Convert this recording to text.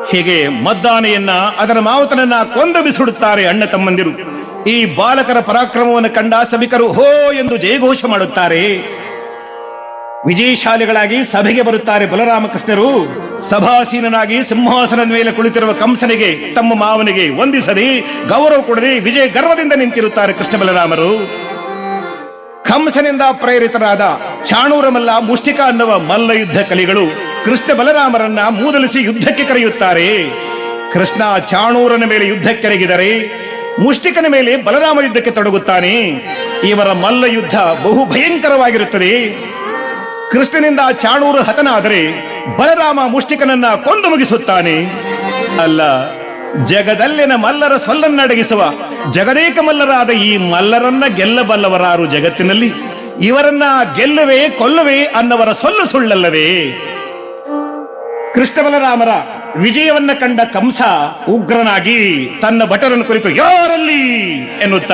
ಹೀಗೆ ಮದ್ದಾನೆಯನ್ನ ಅದರ ಮಾವುತನನ್ನ ಕೊಂದು ಬಿಸುಡುತ್ತಾರೆ ಅಣ್ಣ ತಮ್ಮಂದಿರು ಈ ಬಾಲಕರ ಪರಾಕ್ರಮವನ್ನು ಕಂಡ ಸಭಿಕರು ಹೋ ಎಂದು ಜಯಘೋಷ ಮಾಡುತ್ತಾರೆ ವಿಜಯಶಾಲಿಗಳಾಗಿ ಸಭೆಗೆ ಬರುತ್ತಾರೆ ಬಲರಾಮಕೃಷ್ಣರು ಸಭಾಸೀನನಾಗಿ ಸಿಂಹಾಸನದ ಮೇಲೆ ಕುಳಿತಿರುವ ಕಂಸನಿಗೆ ತಮ್ಮ ಮಾವನಿಗೆ ವಂದಿಸದೆ ಗೌರವ ಕೊಡದೆ ವಿಜಯ ಗರ್ವದಿಂದ ನಿಂತಿರುತ್ತಾರೆ ಕೃಷ್ಣ ಬಲರಾಮರು ಕಂಸನಿಂದ ಪ್ರೇರಿತರಾದ ಚಾಣೂರ ಮಲ್ಲ ಮುಷ್ಟಿಕ ಅನ್ನುವ ಮಲ್ಲ ಯುದ್ಧ ಕಲಿಗಳು ಕೃಷ್ಣ ಬಲರಾಮರನ್ನ ಮೂದಲಿಸಿ ಯುದ್ಧಕ್ಕೆ ಕರೆಯುತ್ತಾರೆ ಕೃಷ್ಣ ಚಾಣೂರನ ಮೇಲೆ ಯುದ್ಧಕ್ಕೆರಗಿದರೆ ಮುಷ್ಟಿಕನ ಮೇಲೆ ಬಲರಾಮ ಯುದ್ಧಕ್ಕೆ ತೊಡಗುತ್ತಾನೆ ಇವರ ಮಲ್ಲ ಯುದ್ಧ ಬಹು ಭಯಂಕರವಾಗಿರುತ್ತದೆ ಕೃಷ್ಣನಿಂದ ಚಾಣೂರು ಹತನಾದರೆ ಬಲರಾಮ ಮುಷ್ಟಿಕನನ್ನ ಕೊಂದು ಮುಗಿಸುತ್ತಾನೆ ಅಲ್ಲ ಜಗದಲ್ಲಿನ ಮಲ್ಲರ ಸೊಲ್ಲನ್ನಡಗಿಸುವ ಜಗದೇಕ ಮಲ್ಲರಾದ ಈ ಮಲ್ಲರನ್ನ ಗೆಲ್ಲಬಲ್ಲವರಾರು ಜಗತ್ತಿನಲ್ಲಿ ಇವರನ್ನ ಗೆಲ್ಲುವೆ ಕೊಲ್ಲುವೆ ಅನ್ನವರ ಸೊಲ್ಲು ಸುಳ್ಳಲ್ಲವೇ ಕೃಷ್ಣ ಬಲರಾಮರ ವಿಜಯವನ್ನ ಕಂಡ ಕಂಸ ಉಗ್ರನಾಗಿ ತನ್ನ ಭಟರನ್ನು ಕುರಿತು ಯಾರಲ್ಲಿ ಎನ್ನುತ್ತಾ